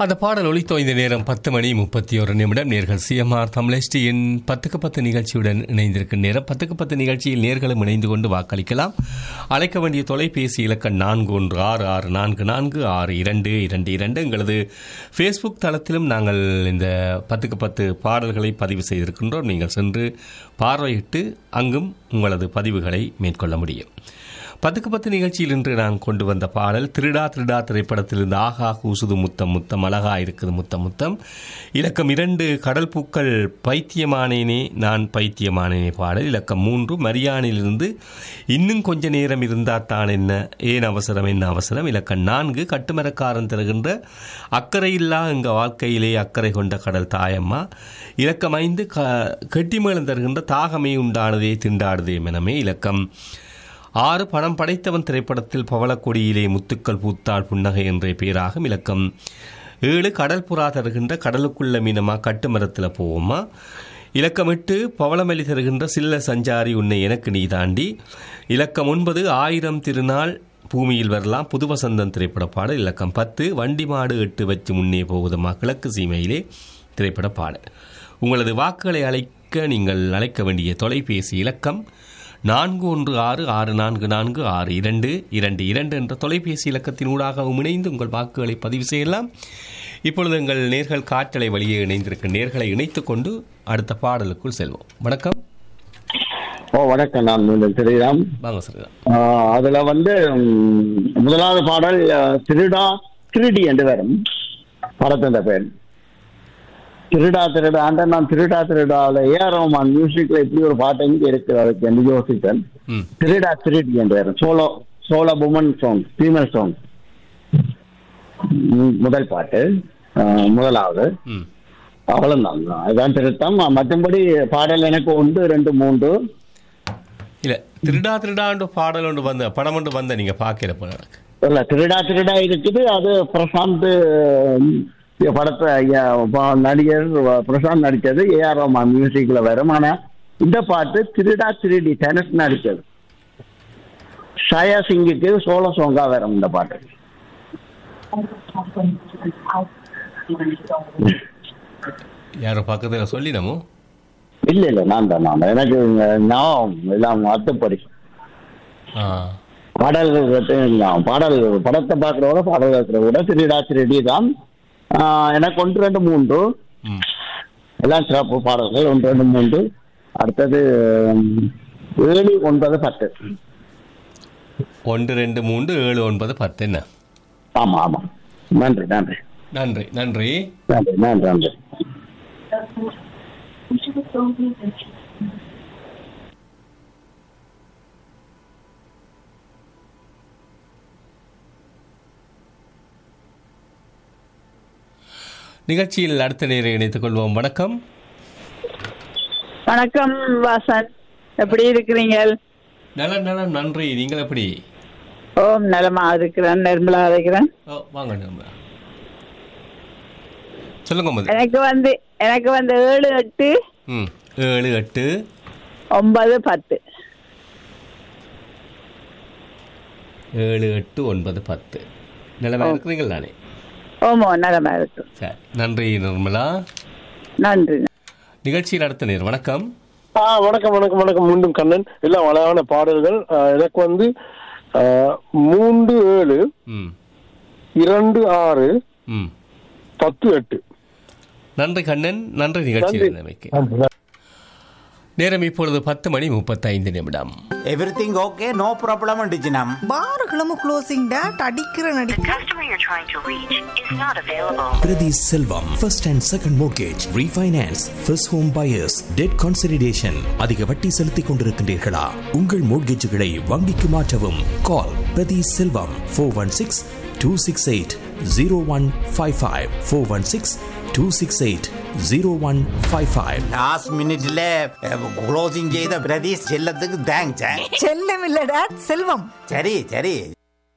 அந்த பாடல் ஒளித்தோ இந்த நேரம் பத்து மணி முப்பத்தி ஒரு நிமிடம் நேர்கள் சிஎம்ஆர் தமிழஸ்டியின் பத்துக்கு பத்து நிகழ்ச்சியுடன் இணைந்திருக்கும் நேரம் பத்துக்கு பத்து நிகழ்ச்சியில் நேர்களும் இணைந்து கொண்டு வாக்களிக்கலாம் அழைக்க வேண்டிய தொலைபேசி இலக்கம் நான்கு ஒன்று ஆறு ஆறு நான்கு நான்கு ஆறு இரண்டு இரண்டு இரண்டு எங்களது ஃபேஸ்புக் தளத்திலும் நாங்கள் இந்த பத்துக்கு பத்து பாடல்களை பதிவு செய்திருக்கின்றோம் நீங்கள் சென்று பார்வையிட்டு அங்கும் உங்களது பதிவுகளை மேற்கொள்ள முடியும் பத்துக்கு பத்து நிகழ்ச்சியில் இன்று நான் கொண்டு வந்த பாடல் திருடா திருடா திரைப்படத்திலிருந்து ஆகா கூசுது முத்தம் முத்தம் அழகா இருக்குது முத்தம் முத்தம் இலக்கம் இரண்டு கடல் பூக்கள் பைத்தியமானேனே நான் பைத்தியமானேனே பாடல் இலக்கம் மூன்று மரியானிலிருந்து இன்னும் கொஞ்ச நேரம் இருந்தா தான் என்ன ஏன் அவசரம் என்ன அவசரம் இலக்கம் நான்கு கட்டுமரக்காரன் தருகின்ற அக்கறையில்லா எங்க வாழ்க்கையிலே அக்கறை கொண்ட கடல் தாயம்மா இலக்கம் ஐந்து க கெட்டிமேளம் தருகின்ற தாகமே உண்டானதே திண்டாடுதே மனமே இலக்கம் ஆறு பணம் படைத்தவன் திரைப்படத்தில் பவளக்கொடியிலே முத்துக்கள் பூத்தாள் புன்னகை என்ற பேராகும் இலக்கம் ஏழு கடல் புறா தருகின்ற கடலுக்குள்ள மீனமா கட்டுமரத்தில் போவோமா இலக்கம் எட்டு பவளமல்லி தருகின்ற சில்ல சஞ்சாரி உன்னை எனக்கு நீ தாண்டி இலக்கம் ஒன்பது ஆயிரம் திருநாள் பூமியில் வரலாம் புது வசந்தம் திரைப்பட பாடல் இலக்கம் பத்து வண்டி மாடு எட்டு வச்சு முன்னே போகுதம்மா கிழக்கு சீமையிலே திரைப்பட பாடல் உங்களது வாக்குகளை அழைக்க நீங்கள் அழைக்க வேண்டிய தொலைபேசி இலக்கம் நான்கு ஒன்று ஆறு ஆறு நான்கு நான்கு ஆறு இரண்டு இரண்டு இரண்டு என்ற தொலைபேசி இலக்கத்தின் ஊடாகவும் இணைந்து உங்கள் வாக்குகளை பதிவு செய்யலாம் இப்பொழுது எங்கள் நேர்கள் காற்றலை வழியே இணைந்திருக்கும் நேர்களை இணைத்துக் கொண்டு அடுத்த பாடலுக்குள் செல்வோம் வணக்கம் ஓ வணக்கம் நான் மீண்டும் ஸ்ரீராம் வாங்க சரிதான் ஆஹ் அதுல வந்து ம், முதலாவது பாடல் ஆஹ், திருடா திருடி என்று வரும் படத்தின் பேர் திருடா திருடா அந்த நான் திருடா திருடாவில் ஏஆர் ரஹ்மான் மியூசிக்ல இப்படி ஒரு பாட்டு எங்க இருக்கு அதுக்கு என்று யோசித்தேன் ம் திருடா திருடி என்று வரும் solo solo woman song female song முதல் பாட்டு ஆஹ், முதலாவது ம் அவ்வளவுதான் அதுதான் திருத்தம் மற்றபடி பாடல் எனக்கு ஒன்று ரெண்டு மூன்று இல்ல திருடா திருடாண்டு பாடல் ஒன்று வந்த படம் ஒன்று வந்த நீங்க பார்க்கிற போல எனக்கு இல்ல திருடா திருடா இருக்குது அது பிரசாந்த் உம், படத்தை ஐயா, ப- நடிகர் பிரசாந்த் நடிச்சது ஏஆர் ரஹ்மான் மியூசிக்ல வரும் ஆனா இந்த பாட்டு திருடா திருடி டெனஸ் நடிச்சது ஷாயா சிங்குக்கு சோழ சோங்கா வரும் இந்த பாட்டு யாரோ பக்கத்துல சொல்லிடமோ இல்ல இல்ல நான் தான் நான் தான். எனக்கு நான் எல்லாம் அத்துப்படி ஆ பாடல்கள் கேட்டு நான் பாடல் படத்தை பார்க்கறத பாடல் கேட்கறத விட திருடா திருடி தான் ஆஹ், எனக்கு ஒன்று ரெண்டு மூன்று ம் எல்லாம் சிறப்பு பாடல்கள் ஒன்று ரெண்டு மூன்று அடுத்தது உம், ஏழு ஒன்பது பத்து ஒன்று ரெண்டு மூன்று ஏழு ஒன்பது பத்து என்ன ஆமா ஆமா நன்றி நன்றி நன்றி நன்றி நன்றி நன்றி நன்றி நிகழ்ச்சியில் அடுத்த நேரம் இணைத்துக் கொள்வோம் வணக்கம் வணக்கம் வாசன் எப்படி இருக்கிறீங்க நலம் நலம் நன்றி நீங்கள் எப்படி ஓம் நலமா இருக்கிறேன் நிர்மலா இருக்கிறேன் ஓ வாங்க நிர்மலா சொல்லுங்க மது எனக்கு வந்து எனக்கு வந்து ஏழு எட்டு ம் ஏழு எட்டு ஒன்பது பத்து ஏழு எட்டு ஒன்பது பத்து நிலமா இருக்கிறீங்கள் தானே ஓமோ நலமா இருக்கு சரி நன்றி நிர்மலா நன்றி நிகழ்ச்சியில் அடுத்த நேர் வணக்கம் ஆ வணக்கம் வணக்கம் வணக்கம் மீண்டும் கண்ணன் எல்லாம் அழகான பாடல்கள் ஆ, எனக்கு வந்து ஆ, மூன்று ஏழு ம் இரண்டு ஆறு ம் பத்து எட்டு நன்றி கண்ணன் நன்றி நிகழ்ச்சியில் இருந்தமைக்கு நேரம் இப்பொழுது பத்து மணி முப்பத்தைந்து நிமிடம் எவ்ரிதிங் ஓகே நோ ப்ராப்ளம் டிஜினம் பார்களும் க்ளோசிங் டேட் அடிக்கிற நடி The customer you're trying to reach is not available. Pradhi Selvam, first and second mortgage, refinance, first home buyers, debt consolidation. அதிக வட்டி செலுத்திக் கொண்டிருக்கின்றீர்களா உங்கள் மோட்கேஜுகளை வங்கிக்கு மாற்றவும் கால் பிரதி Selvam four one six two six eight zero one five five four one six two six eight zero one five five last மினிட்ல closing செய்த பிரதீஷ் செல்லத்துக்கு தேங்க்ஸ் செல்லம் இல்ல டேட் செல்வம் சரி சரி